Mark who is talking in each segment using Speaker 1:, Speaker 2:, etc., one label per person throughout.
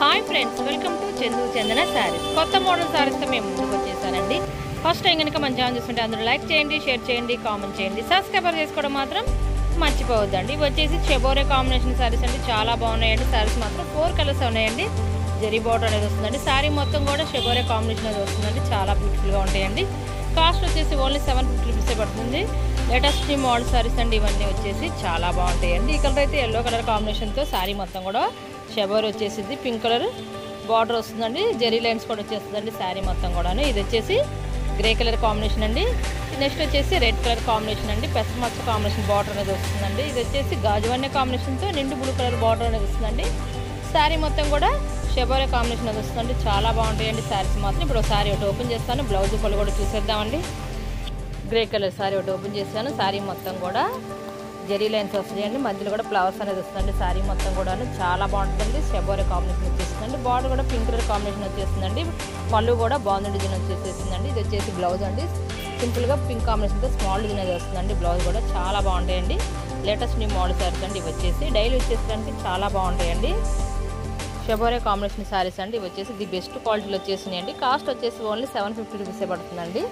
Speaker 1: hi friends welcome to Chandu Chandana sarees కొత్త model శారీస్తో మేము ముందుకు వచ్చేసానండి ఫస్ట్ టైం కనుక మన ఛానల్ చూస్తుంటే అందరూ లైక్ చేయండి షేర్ చేయండి కామెంట్ చేయండి సబ్స్క్రైబర్ చేసుకోవడం మాత్రం మర్చిపోవద్దండి ఇవి వచ్చేసి చెబోరే కాంబినేషన్ శారీస్ అండి చాలా బాగున్నాయండి శారీస్ మాత్రం ఫోర్ కలర్స్ ఉన్నాయండి జరీ బార్డర్ అనేది వస్తుందండి శారీ మొత్తం కూడా షెబోరే కాంబినేషన్ అనేది వస్తుందండి చాలా బ్యూటిఫుల్గా ఉంటాయండి కాస్ట్ వచ్చేసి ఓన్లీ సెవెన్ ఫిఫ్టీ రూపీసే పడుతుంది లేటెస్ట్ న్యూ మోడల్ శారీస్ అండి ఇవన్నీ వచ్చేసి చాలా బాగుంటాయండి ఈ కలర్ అయితే ఎల్లో కలర్ కాంబినేషన్తో శారీ మొత్తం కూడా షెబోర్ వచ్చేసింది పింక్ కలర్ బార్డర్ వస్తుందండి జెరీ లైన్స్ కూడా వచ్చేస్తుందండి శారీ మొత్తం కూడాను ఇది వచ్చేసి గ్రే కలర్ కాంబినేషన్ అండి నెక్స్ట్ వచ్చేసి రెడ్ కలర్ కాంబినేషన్ అండి పెసరమచ్చ కాంబినేషన్ బార్డర్ అనేది వస్తుందండి ఇది వచ్చేసి గాజువన్య కాంబినేషన్తో నిండు బ్లూ కలర్ బార్డర్ అనేది వస్తుందండి శారీ మొత్తం కూడా షెబోరే కాంబినేషన్ అది వస్తుందండి చాలా బాగుంటాయండి శారీస్ మాత్రం ఇప్పుడు శారీ ఒకటి ఓపెన్ చేస్తాను బ్లౌజ్ పళ్ళు కూడా చూసేద్దామండి గ్రే కలర్ శారీ ఒకటి ఓపెన్ చేశాను శారీ మొత్తం కూడా జెరీ లైన్స్ వస్తాయండి మధ్యలో కూడా ఫ్లవర్స్ అనేది వస్తుందండి శారీ మొత్తం కూడా చాలా బాగుంటుంది షెబోరే కాంబినేషన్ వచ్చేస్తుందండి బార్డర్ కూడా పింక్ కలర్ కాంబినేషన్ వచ్చేస్తుందండి పళ్ళు కూడా బాగుంది డిజైన్ వచ్చేసేసిందండి ఇది వచ్చేసి బ్లౌజ్ అండి సింపుల్గా పింక్ కాంబినేషన్తో స్మాల్ డిజైన్ అనేది వస్తుందండి బ్లౌజ్ కూడా చాలా బాగుంటాయండి లేటెస్ట్ న్యూ మోడల్ శారీస్ అండి ఇవి వచ్చేసి డైలీ వచ్చేసరికి చాలా బాగుంటాయండి షెబోరే కాంబినేషన్ శారీస్ అండి ఇవి వచ్చేసి ది బెస్ట్ క్వాలిటీలో వచ్చేసినాయండి కాస్ట్ వచ్చేసి ఓన్లీ సెవెన్ ఫిఫ్టీ రూపీసే పడుతుందండి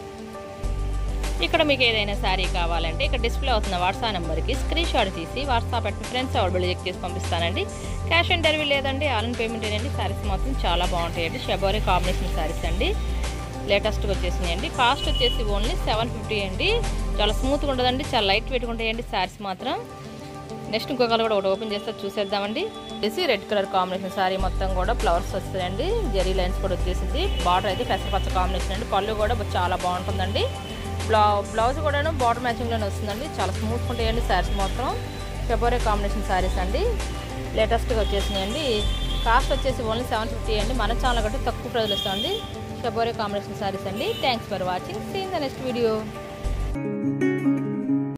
Speaker 1: ఇక్కడ మీకు ఏదైనా శారీ కావాలంటే ఇక్కడ డిస్ప్లే అవుతున్న వాట్సాప్ నెంబర్కి స్క్రీన్ షాట్ తీసి వాట్సాప్ పెట్టి ఫ్రెండ్స్ అవైలబుల్ చెక్ చేసి పంపిస్తానండి క్యాష్ ఆన్ డెలివరీ లేదండి ఆన్లైన్ పేమెంట్ అండి శారీస్ మాత్రం చాలా బాగుంటాయండి షెబోరే కాంబినేషన్ శారీస్ అండి లేటెస్ట్గా వచ్చేసినాయండి కాస్ట్ వచ్చేసి ఓన్లీ సెవెన్ ఫిఫ్టీ అండి చాలా స్మూత్గా ఉండదండి చాలా లైట్ వెయిట్గా ఉంటాయండి శారీస్ మాత్రం నెక్స్ట్ ఇంకో కలర్ కూడా ఒకటి ఓపెన్ చేస్తే చూసేద్దామండి వచ్చేసి రెడ్ కలర్ కాంబినేషన్ శారీ మొత్తం కూడా ఫ్లవర్స్ వస్తాయండి జెరీ లైన్స్ కూడా వచ్చేసింది బార్డర్ అయితే పెసరపచ్చ కాంబినేషన్ అండి పళ్ళు కూడా చాలా బాగుంటుందండి బ్లౌ బ్లౌజ్ కూడాను బార్డర్ మ్యాచింగ్లోనే వస్తుందండి చాలా స్మూత్గా ఉంటాయండి శారీస్ మొత్తం ఫెబ్రవరీ కాంబినేషన్ శారీస్ అండి లేటెస్ట్గా వచ్చేసినాయండి కాస్ట్ వచ్చేసి ఓన్లీ సెవెన్ ఫిఫ్టీ అండి మన ఛానల్ కంటే తక్కువ ప్రైజ్లు వస్తుంది ఫెబ్రవరీ కాంబినేషన్ శారీస్ అండి thanks for watching seen the next video